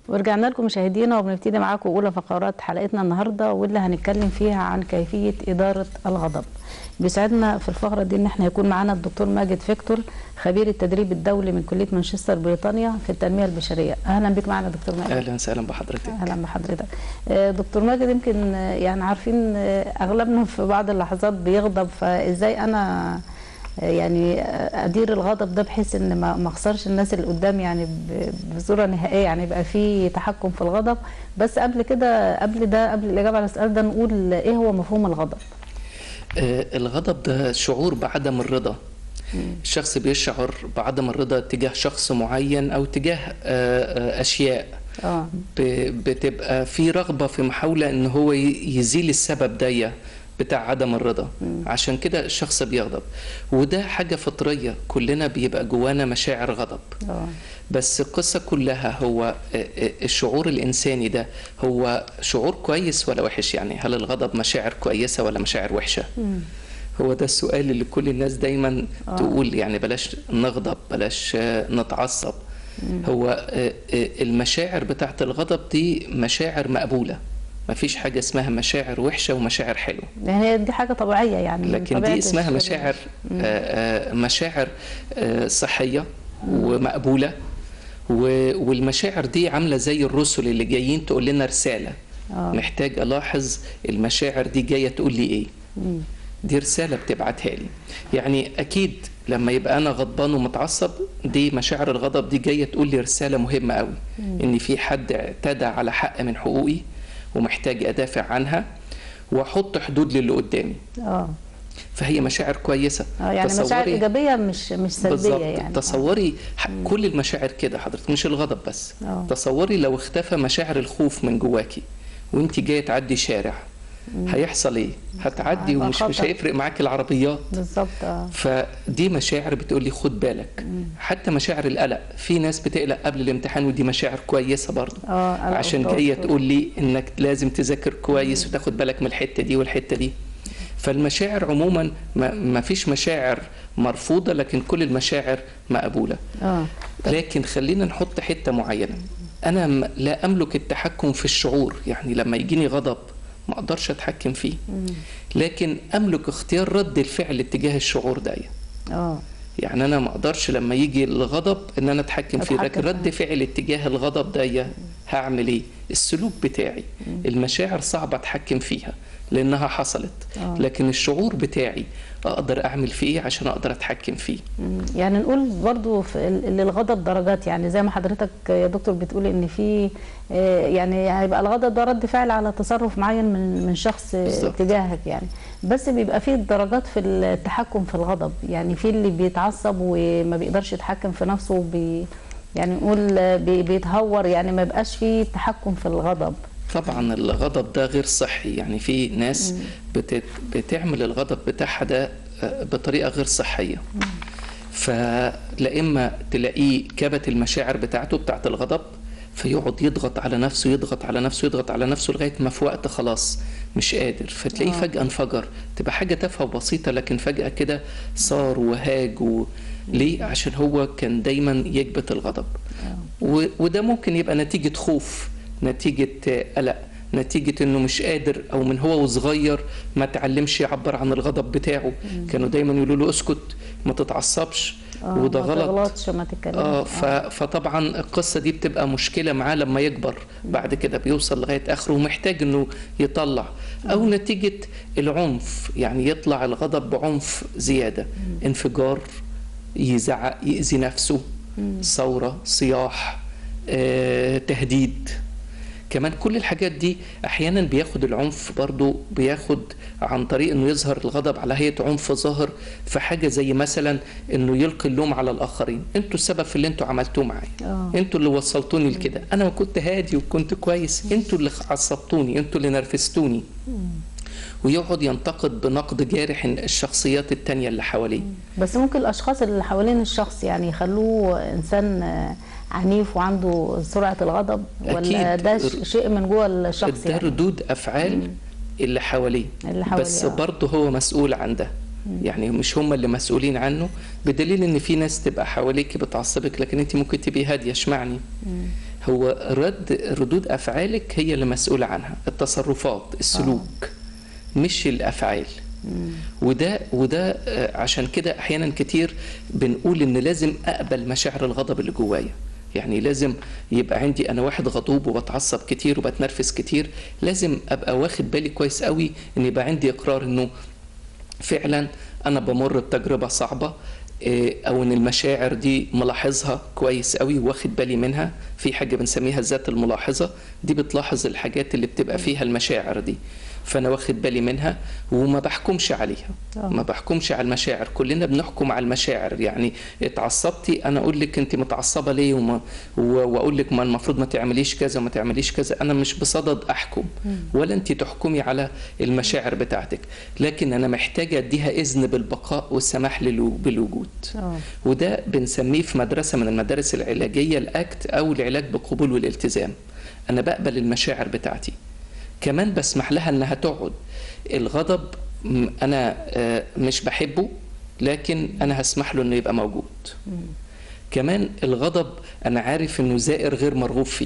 ورجعنا لكم مشاهدينا وبنبتدي معاكم اولى فقرات حلقتنا النهارده واللي هنتكلم فيها عن كيفيه اداره الغضب. بيسعدنا في الفقره دي ان احنا يكون معانا الدكتور ماجد فيكتور خبير التدريب الدولي من كليه مانشستر بريطانيا في التنميه البشريه. اهلا بك معنا دكتور ماجد. اهلا وسهلا بحضرتك اهلا بحضرتك. آه، دكتور ماجد يمكن آه، يعني عارفين آه، اغلبنا في بعض اللحظات بيغضب فازاي انا آه، يعني آه، ادير الغضب ده بحيث ان ما ما اخسرش الناس اللي قدامي يعني ب- بصوره نهائيه يعني يبقى في تحكم في الغضب بس قبل كده قبل ده قبل الاجابه على السؤال ده نقول ايه هو مفهوم الغضب آه الغضب ده شعور بعدم الرضا الشخص بيشعر بعدم الرضا تجاه شخص معين او تجاه آه آه اشياء اه ب- بتبقى في رغبة في محاولة ان هو ي- يزيل السبب ده بتاع عدم الرضا عشان كده الشخص بيغضب وده حاجة فطرية كلنا بيبقى جوانا مشاعر غضب اه بس القصة كلها هو آه، آه، الشعور الإنساني ده هو شعور كويس ولا وحش يعني هل الغضب مشاعر كويسة ولا مشاعر وحشة هو ده السؤال اللي كل الناس دايما آه. تقول يعني بلاش نغضب بلاش آه، نتعصب هو آه، آه، المشاعر بتاعت الغضب دي مشاعر مقبولة مفيش حاجة اسمها مشاعر وحشة ومشاعر حلوة يعني هي دي حاجه طبيعيه يعني من لكن طبيعة دي اسمها الشيء. مشاعر آه، آه، مشاعر آه، صحية ومقبولة و- والمشاعر دي عاملة زي الرسل اللي جايين تقول لنا رسالة آه. محتاج ألاحظ المشاعر دي جاية تقول لي إيه مم. دي رسالة بتبعتها لي يعني أكيد لما يبقى أنا غضبان ومتعصب دي مشاعر الغضب دي جاية تقول لي رسالة مهمة قوي إن في حد اعتدى على حق من حقوقي ومحتاج أدافع عنها وأحط حدود للي قدامي اه فهي مشاعر كويسة اه يعني مشاعر تصوري- ايجابيه مش مش سلبيه بالظبط يعني تصوري ح- كل المشاعر كده حضرتك مش الغضب بس آه. تصوري لو اختفى مشاعر الخوف من جواكي وانت جايه تعدي شارع هيحصل ايه هتعدي هيبقى ومش مش خطر. هيفرق معاك العربيات بالظبط اه فدي مشاعر بتقول لي خد بالك حتى مشاعر القلق في ناس بتقلق قبل الامتحان ودي مشاعر كويسه برضه اه قلق عشان والضغط. جايه تقول لي انك لازم تذاكر كويس وتاخد بالك من الحته دي والحته دي فالمشاعر عموما ما ما فيش مشاعر مرفوضه لكن كل المشاعر مقبوله اه لكن خلينا نحط حته معينه انا م- لا املك التحكم في الشعور يعني لما يجيني غضب ما اقدرش اتحكم فيه لكن املك اختيار رد الفعل اتجاه الشعور ده اه يعني انا ما اقدرش لما يجي الغضب ان انا اتحكم فيه أتحكم لكن فيه. رد فعل اتجاه الغضب ده هعمل ايه السلوك بتاعي المشاعر صعبه اتحكم فيها لانها حصلت آه. لكن الشعور بتاعي اقدر اعمل فيه ايه عشان اقدر اتحكم فيه مم. يعني نقول برضو في ال- للغضب درجات يعني زي ما حضرتك يا دكتور بتقول ان في آه، يعني هيبقى الغضب ده رد فعل على تصرف معين من من شخص بالظبط. تجاهك يعني بس بيبقى في درجات في التحكم في الغضب يعني في اللي بيتعصب وما بيقدرش يتحكم في نفسه وبي يعني نقول آه، بي- بيتهور يعني ما بيبقاش فيه تحكم في الغضب طبعا الغضب ده غير صحي يعني في ناس بتت... بتعمل الغضب بتاعها ده آه، بطريقه غير صحيه فلا اما تلاقيه كبت المشاعر بتاعته بتاعت الغضب فيقعد يضغط على نفسه يضغط على نفسه يضغط على نفسه لغايه ما في وقت خلاص مش قادر فتلاقيه آه. فجاه انفجر تبقى حاجه تافهه وبسيطه لكن فجاه كده صار وهاج و... ليه عشان هو كان دايما يكبت الغضب و... وده ممكن يبقى نتيجه خوف نتيجه آه، قلق نتيجة انه مش قادر او من هو وصغير ما تعلمش يعبر عن الغضب بتاعه كانوا دايما يقولوا له اسكت ما تتعصبش آه، وده ما غلط تغلطش ما تتكلمش اه ف... فطبعا القصه دي بتبقى مشكله معاه لما يكبر بعد كده بيوصل لغايه اخره ومحتاج انه يطلع او نتيجه العنف يعني يطلع الغضب بعنف زياده انفجار يزعق يأذي نفسه ثوره صياح آه، تهديد كمان كل الحاجات دي احيانا بياخد العنف برضو بياخد عن طريق انه يظهر الغضب على هيئه عنف ظاهر في حاجه زي مثلا انه يلقي اللوم على الاخرين انتوا السبب في اللي انتوا عملتوه معايا آه. انتوا اللي وصلتوني لكده انا كنت هادي وكنت كويس انتوا اللي عصبتوني انتوا اللي نرفزتوني ويقعد ينتقد بنقد جارح الشخصيات التانية اللي حواليه بس ممكن الاشخاص اللي حوالين الشخص يعني يخلوه انسان آه، عنيف وعنده سرعه الغضب ولا أكيد. ده ش- شيء من جوه الشخص ده يعني ردود افعال اللي حواليه اللي حواليه، بس آه. برضه هو مسؤول عن ده يعني مش هم اللي مسؤولين عنه بدليل ان في ناس تبقى حواليك بتعصبك لكن انت ممكن تبقي هاديه اشمعني هو رد ردود افعالك هي اللي مسؤوله عنها التصرفات السلوك مش الافعال وده وده آه، عشان كده احيانا كتير بنقول ان لازم اقبل مشاعر الغضب اللي جوايا يعني لازم يبقى عندي انا واحد غضوب وبتعصب كتير وبتنرفز كتير لازم ابقى واخد بالي كويس قوي ان يبقى عندي اقرار انه فعلا انا بمر بتجربه صعبه إيه، او ان المشاعر دي ملاحظها كويس قوي واخد بالي منها في حاجه بنسميها الذات الملاحظه دي بتلاحظ الحاجات اللي بتبقى فيها المشاعر دي فانا واخد بالي منها وما بحكمش عليها آه. ما بحكمش على المشاعر كلنا بنحكم على المشاعر يعني اتعصبتي انا اقول لك انت متعصبه ليه وما و- واقول لك ما المفروض ما تعمليش كذا وما تعمليش كذا انا مش بصدد احكم ولا انت تحكمي على المشاعر بتاعتك لكن انا محتاجه اديها اذن بالبقاء والسماح للو- بالوجود اه وده بنسميه في مدرسة من المدارس العلاجية الأكت أو العلاج بالقبول والالتزام أنا بقبل المشاعر بتاعتي كمان بسمح لها إنها تقعد الغضب م- أنا آه، مش بحبه لكن أنا هسمح له إنه يبقى موجود كمان الغضب أنا عارف إنه زائر غير مرغوب فيه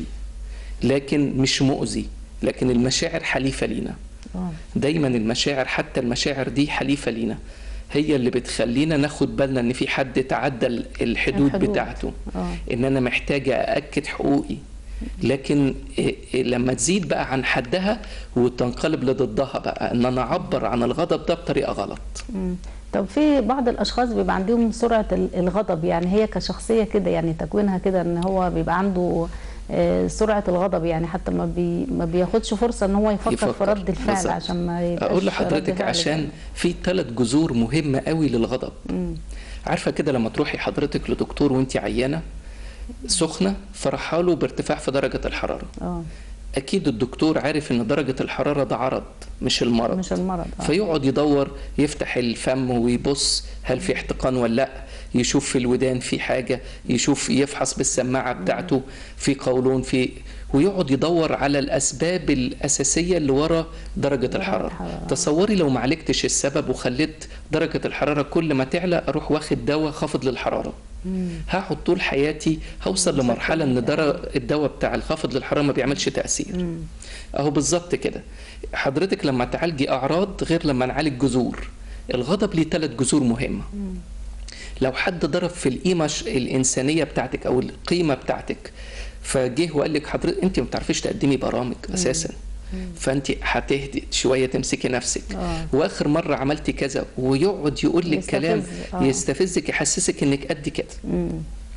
لكن مش مؤذي لكن المشاعر حليفة لينا اه دايما المشاعر حتى المشاعر دي حليفة لينا هي اللي بتخلينا ناخد بالنا ان في حد تعدى ال- الحدود, الحدود. بتاعته اه ان انا محتاجة أأكد حقوقي لكن إيه إيه لما تزيد بقى عن حدها وتنقلب لضدها بقى ان انا اعبر عن الغضب ده بطريقة غلط مم. طب في بعض الاشخاص بيبقى عندهم سرعه ال- الغضب يعني هي كشخصيه كده يعني تكوينها كده ان هو بيبقى عنده آه، سرعه الغضب يعني حتى ما بي ما بياخدش فرصه ان هو يفكر, يفكر. في رد الفعل بالظبط. عشان ما يبقاش اقول رد لحضرتك فعل عشان جامد. في ثلاث جذور مهمة قوي للغضب مم. عارفة كده لما تروحي حضرتك لدكتور وانت عيانة سخنة فرحها له بارتفاع في درجة الحرارة اه اكيد الدكتور عارف ان درجة الحرارة ده عرض مش المرض مش المرض اه فيقعد يدور يفتح الفم ويبص هل في احتقان ولا لا يشوف في الودان في حاجة يشوف يفحص بالسماعة بتاعته في قولون في ويقعد يدور على الأسباب الأساسية اللي ورا درجة الحرارة الحرارة. تصوري لو ما عالجتش السبب وخليت درجة الحرارة كل ما تعلى أروح واخد دواء خافض للحرارة مم. هقعد طول حياتي هوصل لمرحلة ان در- الدواء بتاع الخافض للحرارة ما بيعملش تأثير مم. اهو بالظبط كده حضرتك لما تعالجي اعراض غير لما نعالج جذور الغضب ليه ثلاث جذور مهمه لو حد ضرب في القيمه ش- الانسانيه بتاعتك او القيمه بتاعتك فجه وقال لك حضرتك انت ما بتعرفيش تقدمي برامج اساسا فانت هتهدي شويه تمسكي نفسك آه. واخر مره عملتي كذا ويقعد يقول لك يستفز، كلام آه. يستفزك يحسسك انك قد كده مم.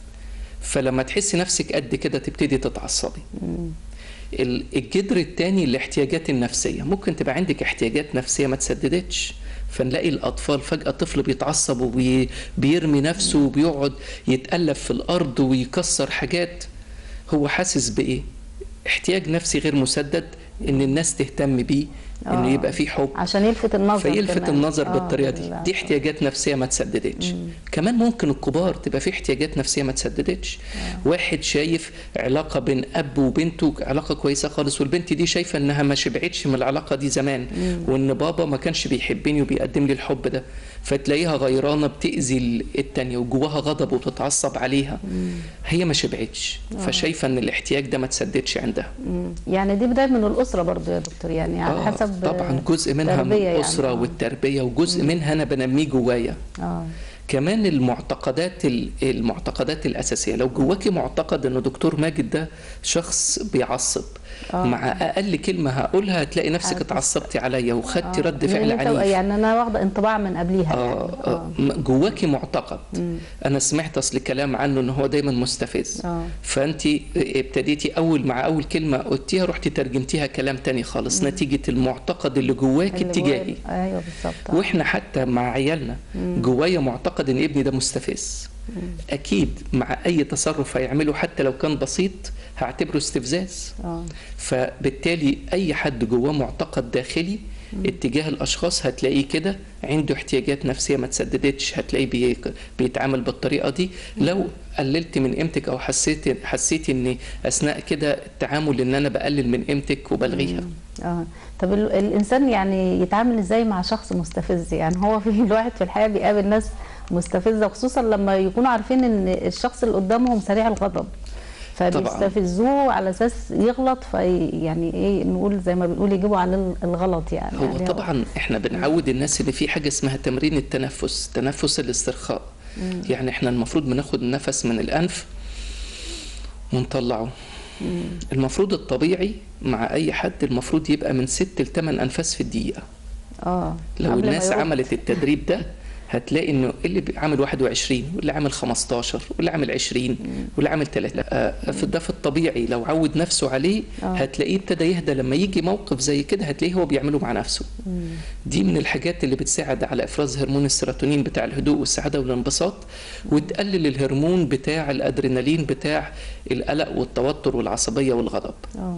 فلما تحسي نفسك قد كده تبتدي تتعصبي مم. ال- الجذر الثاني الاحتياجات النفسية ممكن تبقى عندك احتياجات نفسية ما تسددتش فنلاقي الأطفال فجأة طفل بيتعصب وبيرمي نفسه وبيقعد يتألف في الأرض ويكسر حاجات هو حاسس بإيه؟ احتياج نفسي غير مسدد إن الناس تهتم بيه إنه آه. يبقى في حب عشان يلفت النظر فيلفت كمان. النظر آه، بالطريقه دي بال- دي احتياجات نفسيه ما تسددتش كمان ممكن الكبار تبقى في احتياجات نفسيه ما تسددتش واحد شايف علاقه بين اب وبنته علاقه كويسه خالص والبنت دي شايفه انها ما شبعتش من العلاقه دي زمان وان بابا ما كانش بيحبني وبيقدم لي الحب ده فتلاقيها غيرانه بتاذي التانيه وجواها غضب وبتتعصب عليها هي ما شبعتش فشايفه ان الاحتياج ده ما تسددش عندها مم. يعني دي بدايه من الاسره برضو يا دكتور يعني على آه، حسب طبعا جزء منها من تربية يعني. الاسره آه. والتربيه وجزء منها انا بنميه جوايا اه كمان المعتقدات ال- المعتقدات الاساسيه لو جواكي معتقد ان دكتور ماجد ده شخص بيعصب آه. مع اقل كلمه هقولها هتلاقي نفسك هتس- اتعصبتي عليا وخدتي آه. رد لأن فعل أنت- عنيف يعني انا واخده انطباع من قبليها آه يعني. آه م- جواكي معتقد انا سمعت اصل كلام عنه ان هو دايما مستفز آه. فانت ابتديتي اول مع اول كلمه قلتيها رحتي ترجمتيها كلام تاني خالص نتيجه المعتقد اللي جواكي اللي اتجاهي جوايا- ايوه بالظبط آه. واحنا حتى مع عيالنا جوايا معتقد ان ابني ده مستفز اكيد مع اي تصرف هيعمله حتى لو كان بسيط هعتبره استفزاز اه فبالتالي اي حد جواه معتقد داخلي اتجاه الاشخاص هتلاقيه كده عنده احتياجات نفسيه ما تسددتش هتلاقيه بي بيتعامل بالطريقه دي لو قللت من قيمتك او حسيت حسيتي ان اثناء كده التعامل ان انا بقلل من قيمتك وبلغيها اه طب ال- الانسان يعني يتعامل ازاي مع شخص مستفز يعني هو في الواحد في الحياه بيقابل ناس مستفزه خصوصا لما يكونوا عارفين ان الشخص اللي قدامهم سريع الغضب فبيستفزوه على اساس يغلط في يعني ايه نقول زي ما بنقول يجيبوا عليه الغلط يعني هو يعني طبعا احنا بنعود الناس اللي في حاجه اسمها تمرين التنفس تنفس الاسترخاء يعني احنا المفروض بناخد النفس من الانف ونطلعه المفروض الطبيعي مع اي حد المفروض يبقى من ست لثمان انفاس في الدقيقه اه لو قبل ما الناس يروح. عملت التدريب ده هتلاقي انه اللي بي- عامل 21 واللي عامل 15 واللي عامل 20 واللي عامل 3 آه، في ده في الطبيعي لو عود نفسه عليه آه. هتلاقيه ابتدى يهدى لما يجي موقف زي كده هتلاقيه هو بيعمله مع نفسه دي من الحاجات اللي بتساعد على افراز هرمون السيروتونين بتاع الهدوء والسعاده والانبساط وتقلل الهرمون بتاع الادرينالين بتاع القلق والتوتر والعصبيه والغضب اه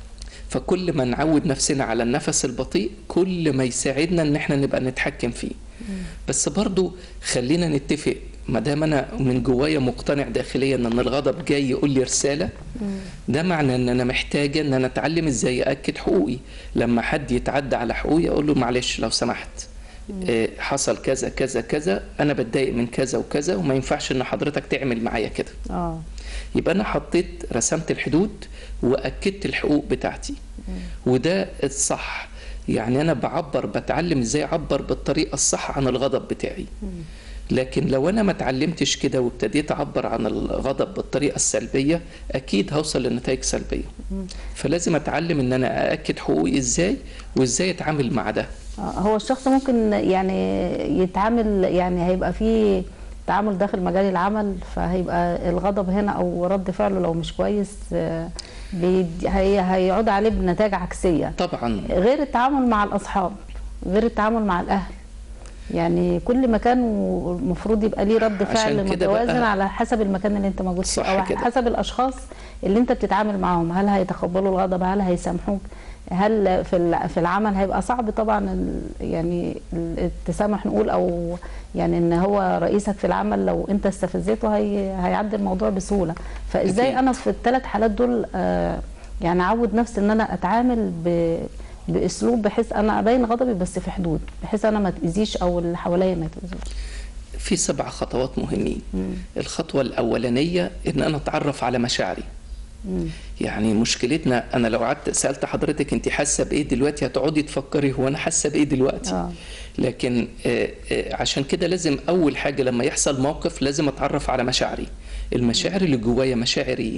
فكل ما نعود نفسنا على النفس البطيء كل ما يساعدنا ان احنا نبقى نتحكم فيه بس برضو خلينا نتفق ما دام انا من جوايا مقتنع داخليا ان الغضب جاي يقول لي رساله ده معنى ان انا محتاجه ان انا اتعلم ازاي اكد حقوقي لما حد يتعدى على حقوقي اقول له معلش لو سمحت آه، حصل كذا كذا كذا انا بتضايق من كذا وكذا وما ينفعش ان حضرتك تعمل معايا كده اه يبقى انا حطيت رسمت الحدود واكدت الحقوق بتاعتي وده الصح يعني انا بعبر بتعلم ازاي اعبر بالطريقه الصح عن الغضب بتاعي لكن لو انا ما اتعلمتش كده وابتديت اعبر عن الغضب بالطريقه السلبيه اكيد هوصل لنتائج سلبيه فلازم اتعلم ان انا ااكد حقوقي ازاي وازاي اتعامل مع ده آه، هو الشخص ممكن يعني يتعامل يعني هيبقى فيه تعامل داخل مجال العمل فهيبقى الغضب هنا او رد فعله لو مش كويس آه، بيدي- هي هيعود عليه بنتائج عكسيه طبعا غير التعامل مع الاصحاب غير التعامل مع الاهل يعني كل مكان المفروض يبقى ليه رد عشان فعل كده متوازن بقى- على حسب المكان اللي انت موجود فيه صح او كده. حسب الاشخاص اللي انت بتتعامل معاهم هل هيتقبلوا الغضب هل هيسامحوك هل في الع- في العمل هيبقى صعب طبعا ال- يعني ال- التسامح نقول او يعني ان هو رئيسك في العمل لو انت استفزيته هي هيعدي الموضوع بسهوله فازاي أكيد. انا في الثلاث حالات دول آه، يعني اعود نفسي ان انا اتعامل ب باسلوب بحيث انا ابين غضبي بس في حدود بحيث انا ما تاذيش او اللي حواليا ما يتاذوش في سبع خطوات مهمين الخطوه الاولانيه ان انا اتعرف على مشاعري مم. يعني مشكلتنا انا لو قعدت سالت حضرتك انت حاسه بايه دلوقتي هتقعدي تفكري هو انا حاسه بايه دلوقتي آه. لكن آه، آه، عشان كده لازم اول حاجه لما يحصل موقف لازم اتعرف على مشاعري المشاعر اللي جوايا مشاعر ايه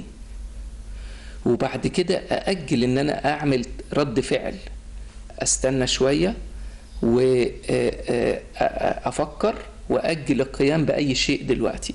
وبعد كده ااجل ان انا اعمل رد فعل استنى شويه وافكر واجل القيام باي شيء دلوقتي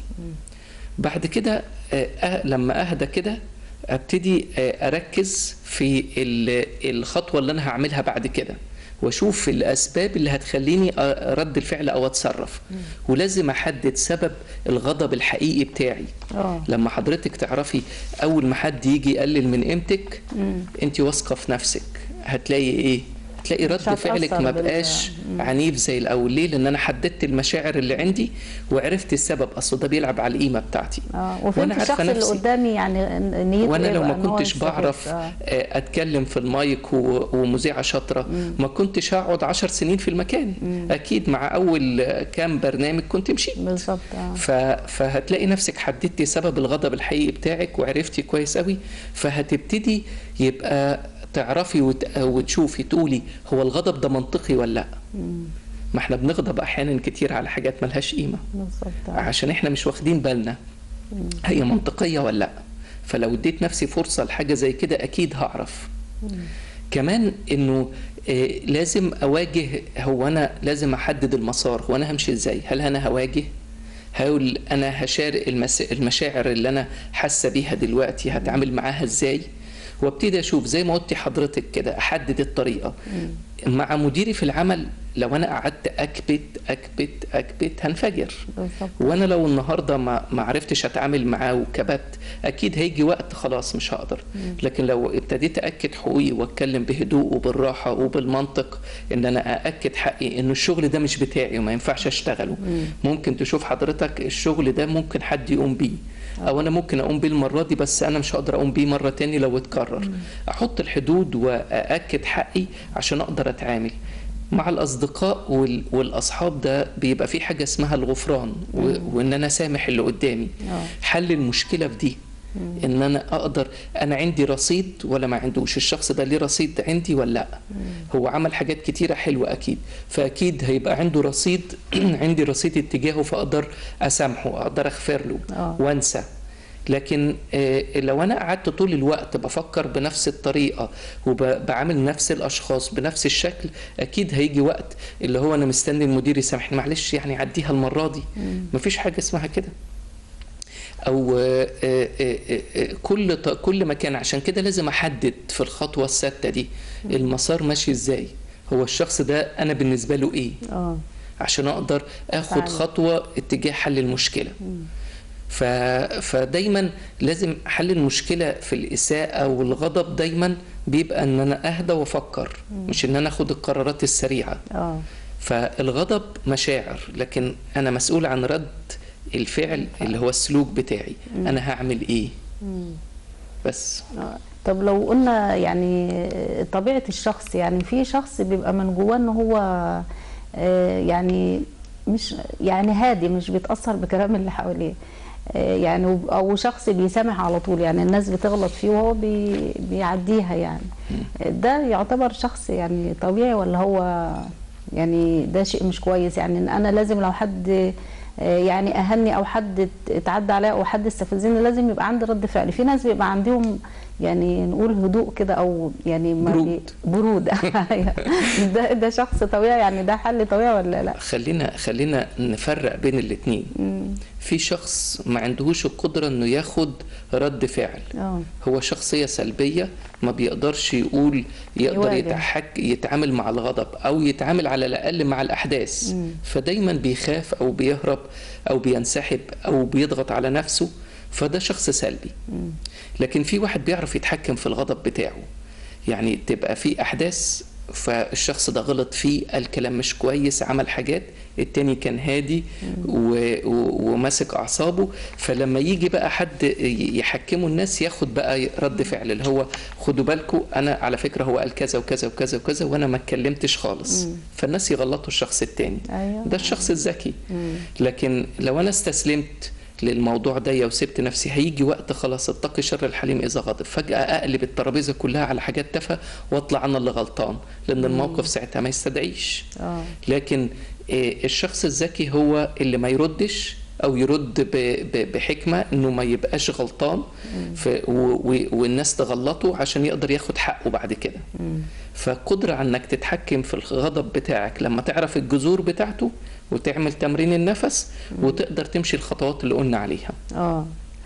بعد كده آه، آه، لما اهدى كده ابتدي آه، اركز في ال- الخطوه اللي انا هعملها بعد كده واشوف الاسباب اللي هتخليني آه، رد الفعل او اتصرف ولازم احدد سبب الغضب الحقيقي بتاعي اه لما حضرتك تعرفي اول ما حد يجي يقلل من قيمتك انت واثقه في نفسك هتلاقي ايه هتلاقي رد هتأثر فعلك ما بال- بقاش عنيف زي الاول ليه لان انا حددت المشاعر اللي عندي وعرفت السبب اصل ده بيلعب على القيمه بتاعتي اه وأنا وفهمت عارفة الشخص اللي نفسي. قدامي يعني نيته وانا إيه لو بقى، ما إن هو كنتش يستفز. بعرف آه. آه، اتكلم في المايك و- ومذيعه شاطره ما كنتش هقعد عشر سنين في المكان اكيد مع اول آه، كام برنامج كنت مشيت بالظبط اه ف... فهتلاقي نفسك حددتي سبب الغضب الحقيقي بتاعك وعرفتي كويس قوي فهتبتدي يبقى تعرفي وت... وتشوفي تقولي هو الغضب ده منطقي ولا لا ما احنا بنغضب احيانا كتير على حاجات ملهاش قيمه بالظبط آه. عشان احنا مش واخدين بالنا هي منطقيه ولا لا فلو اديت نفسي فرصه لحاجه زي كده اكيد هعرف كمان انه آه، لازم اواجه هو انا لازم احدد المسار هو انا همشي ازاي هل انا هواجه هقول انا هشارك المس... المشاعر اللي انا حاسه بيها دلوقتي هتعامل معاها ازاي وابتدي اشوف زي ما قلتي حضرتك كده احدد الطريقه مع مديري في العمل لو انا قعدت اكبت اكبت اكبت هنفجر بالظبط وانا لو النهارده ما ما عرفتش اتعامل معاه وكبت اكيد هيجي وقت خلاص مش هقدر لكن لو ابتديت اكد حقوقي واتكلم بهدوء وبالراحه وبالمنطق ان انا ااكد حقي انه الشغل ده مش بتاعي وما ينفعش اشتغله ممكن تشوف حضرتك الشغل ده ممكن حد يقوم بيه او انا ممكن اقوم بيه المره دي بس انا مش هقدر اقوم بيه مره تاني لو اتكرر احط الحدود وااكد حقي عشان اقدر اتعامل مع الاصدقاء وال- والاصحاب ده بيبقى في حاجه اسمها الغفران و- وان انا سامح اللي قدامي آه. حل المشكله في دي ان انا اقدر انا عندي رصيد ولا ما عندوش الشخص ده ليه رصيد عندي ولا لا هو عمل حاجات كتيره حلوه اكيد فاكيد هيبقى عنده رصيد عندي رصيد اتجاهه فاقدر اسامحه اقدر اغفر له آه. وانسى لكن آه، لو انا قعدت طول الوقت بفكر بنفس الطريقه وبعامل نفس الاشخاص بنفس الشكل اكيد هيجي وقت اللي هو انا مستني المدير يسامحني معلش يعني عديها المره دي مفيش حاجه اسمها كده او آه، آه، آه، آه، كل ط- كل مكان عشان كده لازم احدد في الخطوه السادسه دي المسار ماشي ازاي هو الشخص ده انا بالنسبه له ايه اه عشان اقدر اخد فعلا. خطوه اتجاه حل المشكله ف... فدايما لازم حل المشكله في الاساءه والغضب دايما بيبقى ان انا اهدى وافكر مش ان انا اخد القرارات السريعه اه فالغضب مشاعر لكن انا مسؤول عن رد الفعل اللي هو السلوك بتاعي انا هعمل ايه بس آه. طب لو قلنا يعني طبيعة الشخص يعني في شخص بيبقى من جواه ان هو آه، يعني مش يعني هادي مش بيتأثر بكلام اللي حواليه آه، يعني وب- او شخص بيسامح على طول يعني الناس بتغلط فيه وهو بي بيعديها يعني ده يعتبر شخص يعني طبيعي ولا هو يعني ده شيء مش كويس يعني إن انا لازم لو حد آه، يعني اهني او حد ات- اتعدى عليا او حد استفزني لازم يبقى عندي رد فعل في ناس بيبقى عندهم يعني نقول هدوء كده او يعني ما برود. بي- برود ده ده شخص طبيعي يعني ده حل طبيعي ولا لا خلينا خلينا نفرق بين الاتنين في شخص ما عندهوش القدرة انه ياخد رد فعل اه هو شخصية سلبية ما بيقدرش يقول يقدر يواجه. يتحك يتعامل مع الغضب أو يتعامل على الأقل مع الأحداث فدايما بيخاف أو بيهرب أو بينسحب أو بيضغط على نفسه فده شخص سلبي لكن في واحد بيعرف يتحكم في الغضب بتاعه يعني تبقى في أحداث فالشخص ده غلط فيه قال كلام مش كويس عمل حاجات التاني كان هادي و... و... وماسك اعصابه فلما يجي بقى حد ي- يحكمه الناس ياخد بقى رد فعل اللي هو خدوا بالكم انا على فكره هو قال كذا وكذا وكذا وكذا وانا ما اتكلمتش خالص فالناس يغلطوا الشخص التاني أيوة. ده الشخص الذكي لكن لو انا استسلمت للموضوع ده وسبت نفسي هيجي وقت خلاص اتقي شر الحليم اذا غضب فجاه اقلب الترابيزه كلها على حاجات تافهه واطلع انا اللي غلطان لان الموقف ساعتها ما يستدعيش اه لكن آه، الشخص الذكي هو اللي ما يردش او يرد ب- ب- بحكمه انه ما يبقاش غلطان ف و- و- والناس تغلطه عشان يقدر ياخد حقه بعد كده فقدرة على انك تتحكم في الغضب بتاعك لما تعرف الجذور بتاعته وتعمل تمرين النفس وتقدر تمشي الخطوات اللي قلنا عليها اه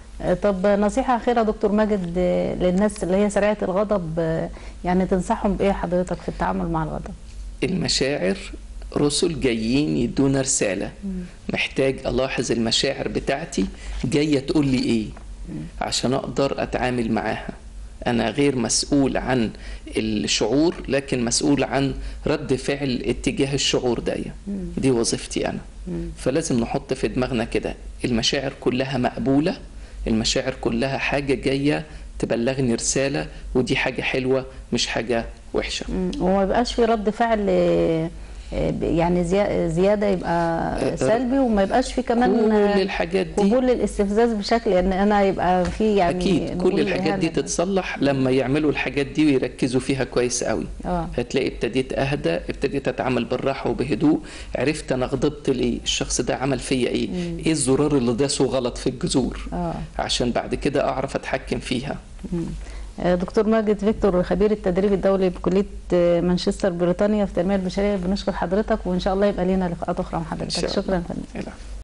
طب نصيحة أخيرة دكتور ماجد آه، للناس اللي هي سريعة الغضب آه، يعني تنصحهم بإيه حضرتك في التعامل مع الغضب؟ المشاعر رسل جايين يدونا رسالة محتاج ألاحظ المشاعر بتاعتي جاية تقول لي إيه عشان أقدر أتعامل معاها أنا غير مسؤول عن الشعور لكن مسؤول عن رد فعل اتجاه الشعور ده دي وظيفتي أنا فلازم نحط في دماغنا كده المشاعر كلها مقبولة المشاعر كلها حاجة جاية تبلغني رسالة ودي حاجة حلوة مش حاجة وحشة مم. وما يبقاش في رد فعل آه، آه، يعني زيا- زيادة يبقى سلبي وما يبقاش في كمان آه، كل الحاجات دي قبول للاستفزاز بشكل ان انا يبقى في يعني اكيد كل نقول الحاجات دي إهانة. تتصلح لما يعملوا الحاجات دي ويركزوا فيها كويس قوي اه هتلاقي ابتديت اهدى ابتديت اتعامل بالراحه وبهدوء عرفت انا غضبت ليه الشخص ده عمل فيا ايه ايه الزرار اللي داسه غلط في الجذور اه عشان بعد كده اعرف اتحكم فيها آه، دكتور ماجد فيكتور خبير التدريب الدولي بكلية آه، مانشستر بريطانيا في التنمية البشرية بنشكر حضرتك وإن شاء الله يبقى لنا لقاءات أخرى مع إن حضرتك شاء الله. شكرا فندم العفو.